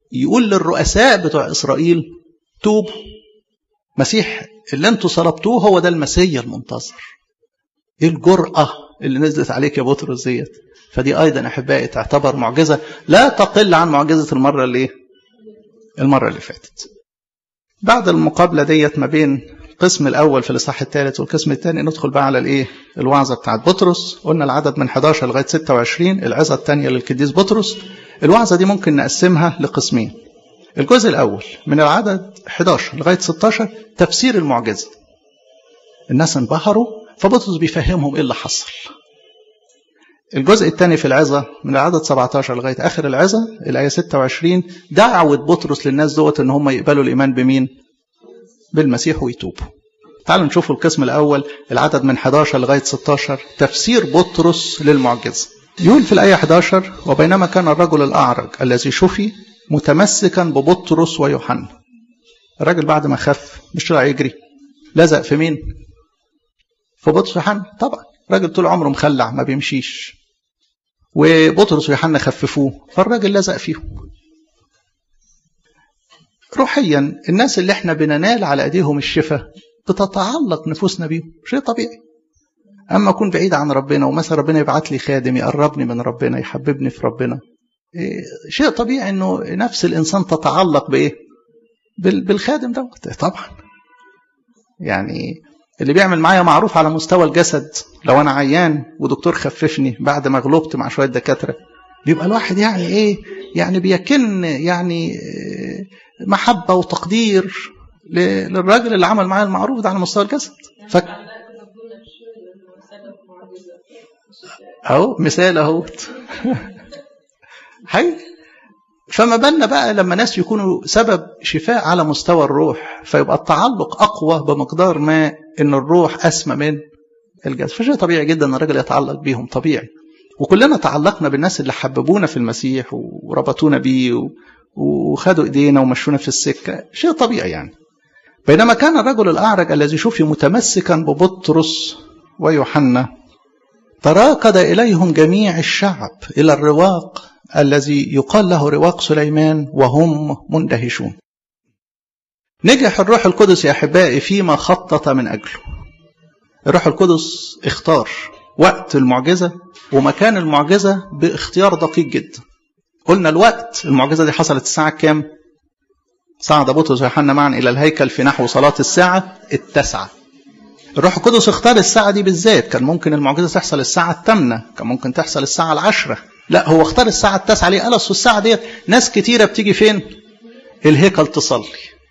يقول للرؤساء بتوع إسرائيل توبوا مسيح اللي انتوا صلبتوه هو ده المسيح المنتصر ايه الجرأة اللي نزلت عليك يا بطرس ديت فدي ايضا احبائي تعتبر معجزة لا تقل عن معجزة المرة اللي المرة اللي فاتت بعد المقابلة ديت ما بين القسم الأول في الإصحاح الثالث والقسم الثاني ندخل بقى على الإيه؟ الوعظة بتاعت بطرس، قلنا العدد من 11 لغاية 26 العظة الثانية للقديس بطرس، الوعظة دي ممكن نقسمها لقسمين. الجزء الأول من العدد 11 لغاية 16 تفسير المعجزة. الناس انبهروا فبطرس بيفهمهم إيه اللي حصل. الجزء الثاني في العظة من العدد 17 لغاية آخر العظة الآية 26 دعوة بطرس للناس دوت إن هم يقبلوا الإيمان بمين؟ بالمسيح ويتوبوا. تعالوا نشوف القسم الأول العدد من 11 لغاية 16 تفسير بطرس للمعجزة. يقول في الآية 11 وبينما كان الرجل الأعرج الذي شفي متمسكا ببطرس ويوحنا. الراجل بعد ما خف مش طلع يجري لزق في مين؟ في بطرس ويوحنا طبعا راجل طول عمره مخلع ما بيمشيش وبطرس ويوحنا خففوه فالراجل لزق فيهم روحيا الناس اللي احنا بننال على ايديهم الشفاء بتتعلق نفوسنا بيهم شيء طبيعي اما اكون بعيد عن ربنا ومثلا ربنا يبعت لي خادم يقربني من ربنا يحببني في ربنا إيه شيء طبيعي انه نفس الانسان تتعلق بايه بالخادم ده طبعا يعني اللي بيعمل معايا معروف على مستوى الجسد لو انا عيان ودكتور خففني بعد ما غلبت مع شويه دكاتره بيبقى الواحد يعني ايه يعني بيكن يعني محبه وتقدير للراجل اللي عمل معايا المعروف ده على مستوى الجسد ف... اهو مثال اهو حي فما بالنا بقى لما ناس يكونوا سبب شفاء على مستوى الروح فيبقى التعلق اقوى بمقدار ما ان الروح اسمى من الجسد فشيء طبيعي جدا ان الراجل يتعلق بيهم طبيعي وكلنا تعلقنا بالناس اللي حببونا في المسيح وربطونا بيه وخدوا ايدينا ومشونا في السكه شيء طبيعي يعني بينما كان الرجل الاعرج الذي شفي متمسكا ببطرس ويوحنا تراكد اليهم جميع الشعب الى الرواق الذي يقال له رواق سليمان وهم مندهشون نجح الروح القدس يا احبائي فيما خطط من اجله الروح القدس اختار وقت المعجزه ومكان المعجزه باختيار دقيق جدا قلنا الوقت المعجزه دي حصلت الساعه كام صعد بطرس ويوحنا معا الى الهيكل في نحو صلاه الساعه التاسعه الروح القدس اختار الساعه دي بالذات كان ممكن المعجزه تحصل الساعه الثامنه كان ممكن تحصل الساعه العاشره لا هو اختار الساعه التاسعه ليه قال اصل الساعه ديت ناس كتيره بتيجي فين الهيكل تصلي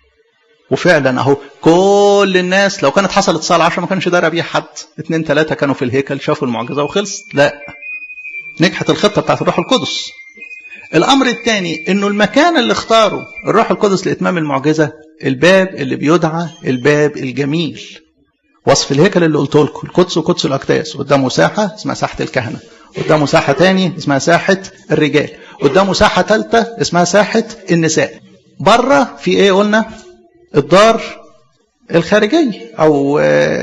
وفعلا اهو كل الناس لو كانت حصلت الساعه 10 ما كانش دار بيها حد اثنين ثلاثه كانوا في الهيكل شافوا المعجزه وخلصت لا نجحت الخطه بتاعت الروح القدس الامر الثاني انه المكان اللي اختاره الروح القدس لاتمام المعجزه الباب اللي بيدعى الباب الجميل وصف الهيكل اللي قلت لكم القدس وقدس الاقداس قدامه ساحه اسمها ساحه الكهنه قدامه ساحه ثاني اسمها ساحه الرجال قدامه ساحه ثالثه اسمها ساحه النساء بره في ايه قلنا الدار الخارجية أو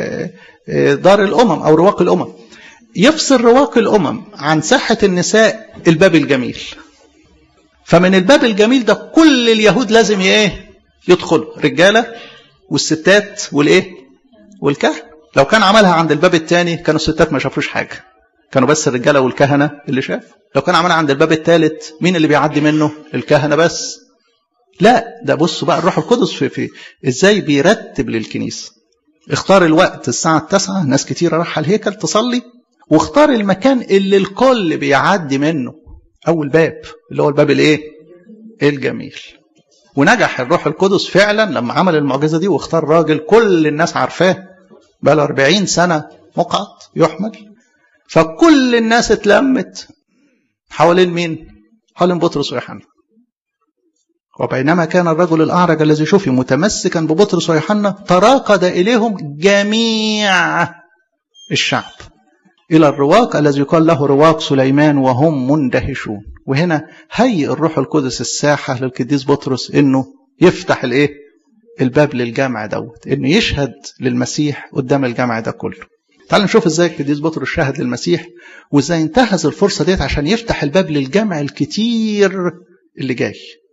دار الأمم أو رواق الأمم يفصل رواق الأمم عن ساحة النساء الباب الجميل فمن الباب الجميل ده كل اليهود لازم ايه يدخلوا رجالة والستات والايه والكهنة لو كان عملها عند الباب الثاني كانوا الستات ما شافوش حاجة كانوا بس الرجالة والكهنة اللي شاف لو كان عملها عند الباب الثالث مين اللي بيعدي منه الكهنة بس لا ده بصوا بقى الروح القدس في, في ازاي بيرتب للكنيسه اختار الوقت الساعه التاسعة ناس كتير راح الهيكل تصلي واختار المكان اللي الكل بيعدي منه اول باب اللي هو الباب الايه الجميل ونجح الروح القدس فعلا لما عمل المعجزه دي واختار راجل كل الناس عارفاه بقى له 40 سنه مقعد يحمل فكل الناس اتلمت حوالين مين حوالين بطرس ويوحنا وبينما كان الرجل الأعرج الذي شفي متمسكا ببطرس ويوحنا تراقد إليهم جميع الشعب إلى الرواق الذي يقال له رواق سليمان وهم مندهشون وهنا هيئ الروح القدس الساحة للقديس بطرس إنه يفتح الإيه؟ الباب للجامع دوت إنه يشهد للمسيح قدام الجامع ده كله تعالوا نشوف ازاي القديس بطرس شهد للمسيح وازاي انتهز الفرصه ديت عشان يفتح الباب للجمع الكتير اللي جاي